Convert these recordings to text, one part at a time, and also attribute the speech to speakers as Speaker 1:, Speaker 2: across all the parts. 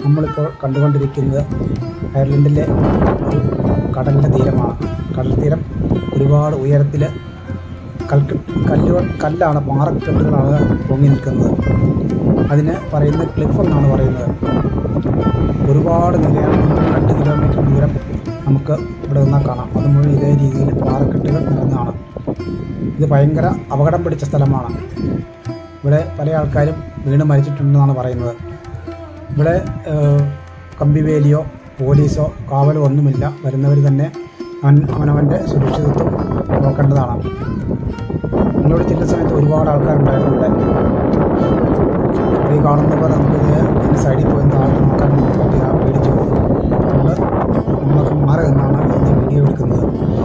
Speaker 1: നമ്മളിപ്പോൾ കണ്ടുകൊണ്ടിരിക്കുന്നത് അയർലൻഡിലെ ഒരു കടലിൻ്റെ തീരമാണ് കടൽ തീരം ഒരുപാട് ഉയരത്തിൽ കൽക്ക് കല്ലുകൾ കല്ലാണ് പാറക്കെട്ടുകളാണ് പൊങ്ങി നിൽക്കുന്നത് അതിന് പറയുന്നത് ക്ലിഫ് എന്നാണ് പറയുന്നത് ഒരുപാട് നിലയാണ് രണ്ട് കിലോമീറ്റർ ദൂരം നമുക്ക് ഇവിടെ നിന്നാൽ കാണാം അത് മുഴുവൻ ഇതേ രീതിയിൽ പാറക്കെട്ടുകൾ നിറഞ്ഞതാണ് ഇത് ഭയങ്കര അപകടം പിടിച്ച സ്ഥലമാണ് ഇവിടെ പല ആൾക്കാരും വീണ് മരിച്ചിട്ടുണ്ടെന്നാണ് പറയുന്നത് ഇവിടെ ഏഹ്, കമ്പിവേലിയോ പോലീസോ കാവലോ ഒന്നുമില്ല വരുന്നവർ തന്നെ അവൻ അവനവൻ്റെ സുരക്ഷിതത്വം നോക്കേണ്ടതാണ് ഞങ്ങളോട് ചെല്ലുന്ന സമയത്ത് ഒരുപാട് ആൾക്കാരുണ്ടായിരുന്നു ഇവിടെ ഈ കാണുന്ന പോലെ നമുക്കിത് ഇതിൻ്റെ സൈഡിൽ പോയി താഴെ നോക്കാൻ നമുക്ക് പറ്റിയ പേടിച്ചു പോകും അതുകൊണ്ട് നമ്മളൊക്കെ മാറി നിന്നാണ് ഇതിൻ്റെ വീഡിയോ എടുക്കുന്നത്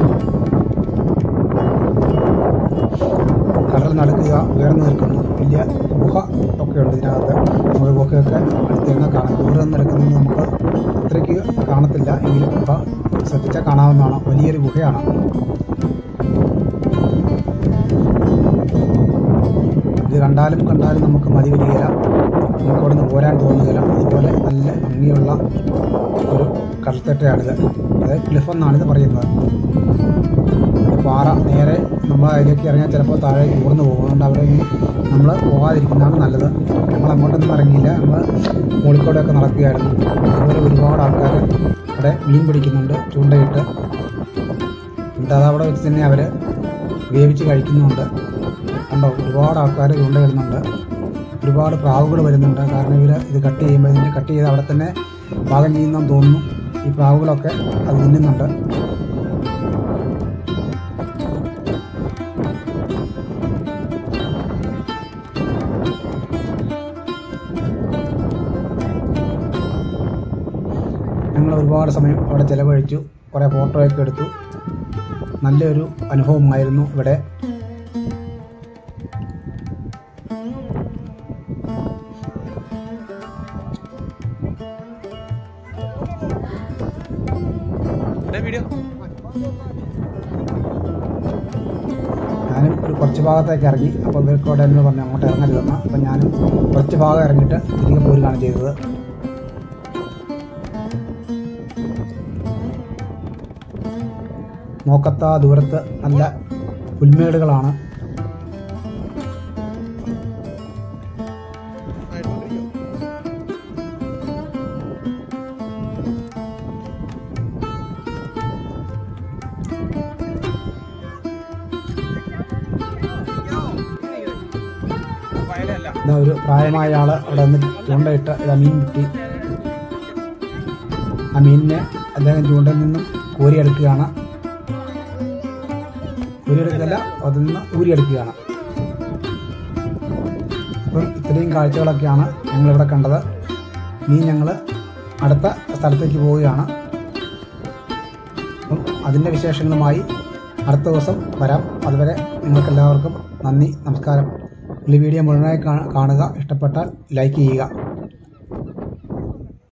Speaker 1: കടൽ നടക്കുക ഉയർന്നു നിൽക്കുന്നു വലിയ ഗുഹ ഒക്കെ ഉണ്ട് ഇതിനകത്ത് നമുക്ക് ഗുഹയൊക്കെ അടുത്ത് തന്നെ കാണാം ദൂരെ നിന്ന് എടുക്കുന്നത് നമുക്ക് അത്രയ്ക്ക് കാണത്തില്ല എങ്കിലും ഗുഹ ശ്രദ്ധിച്ചാൽ കാണാവുന്നതാണ് വലിയൊരു ഗുഹയാണ് ഇത് കണ്ടാലും കണ്ടാലും നമുക്ക് മതി വരികയില്ല നമുക്ക് അവിടെ നിന്ന് പോരാൻ തോന്നുകയില്ല അതുപോലെ നല്ല ഭംഗിയുള്ള ഒരു കടൽത്തട്ടയാണിത് അതായത് ക്ലിഫ് എന്നാണിത് പറയുന്നത് ഇത് പാറ നേരെ നമ്മൾ അതിലേക്ക് ഇറങ്ങിയാൽ ചിലപ്പോൾ താഴേക്ക് ഊർന്നു പോകും അതുകൊണ്ട് അവിടെ നമ്മൾ പോകാതിരിക്കുന്നതാണ് നല്ലത് ഞങ്ങൾ അങ്ങോട്ടൊന്നും ഇറങ്ങിയില്ല നമ്മൾ മുകളിൽക്കൂടെയൊക്കെ നടക്കുകയായിരുന്നു അതുപോലെ ഒരുപാട് ആൾക്കാർ അവിടെ മീൻ പിടിക്കുന്നുണ്ട് ചൂണ്ടയിട്ട് എന്നിട്ട് അതവിടെ വെച്ച് തന്നെ അവർ വേവിച്ച് കഴിക്കുന്നുണ്ട് കണ്ടോ ഒരുപാട് ആൾക്കാർ ചൂണ്ടയിടുന്നുണ്ട് ഒരുപാട് പ്രാവുകൾ വരുന്നുണ്ട് കാരണം ഇവർ ഇത് കട്ട് ചെയ്യുമ്പോൾ ഇതിൻ്റെ കട്ട് ചെയ്ത് അവിടെ തന്നെ പാകം ചെയ്യുന്നെന്ന് തോന്നുന്നു ഈ പ്രാവുകളൊക്കെ അത് തിന്നുന്നുണ്ട് ഞങ്ങൾ ഒരുപാട് സമയം അവിടെ ചിലവഴിച്ചു കുറേ ഫോട്ടോയൊക്കെ എടുത്തു നല്ലൊരു അനുഭവമായിരുന്നു ഇവിടെ
Speaker 2: വീഡിയോ
Speaker 1: ഞാനും ഒരു കുറച്ച് ഭാഗത്തേക്ക് ഇറങ്ങി അപ്പോൾ ഇവർക്കോടെ എന്ന് പറഞ്ഞു അങ്ങോട്ട് ഇറങ്ങരുതെന്ന് അപ്പം ഞാനും കുറച്ച് ഭാഗം ഇറങ്ങിയിട്ട് തിരികെ പോരുകയാണ് ചെയ്തത് നോക്കത്താ ദൂരത്ത് നല്ല പുൽമേടുകളാണ്
Speaker 2: വയലല്ല
Speaker 1: ഇതാ ഒരു പ്രായമായ ആൾ അവിടെ നിന്ന് ചൂണ്ടയിട്ട് ഇതാ മീൻ കിട്ടി ആ മീനിനെ അദ്ദേഹം ചൂണ്ടയിൽ നിന്നും കോരിയെടുക്കുകയാണ് കോരിയെടുക്കല്ല അതിൽ നിന്ന് ഊരിയെടുക്കുകയാണ് അപ്പം ഇത്രയും കാഴ്ചകളൊക്കെയാണ് ഞങ്ങളിവിടെ കണ്ടത് ഇനി ഞങ്ങൾ അടുത്ത സ്ഥലത്തേക്ക് പോവുകയാണ് അപ്പം അതിൻ്റെ വിശേഷങ്ങളുമായി അടുത്ത ദിവസം വരാം അതുവരെ നിങ്ങൾക്കെല്ലാവർക്കും നന്ദി നമസ്കാരം ഈ വീഡിയോ മുഴുവനായി കാ- കാണുക ഇഷ്ടപ്പെട്ടാൽ ലൈക്ക് ചെയ്യുക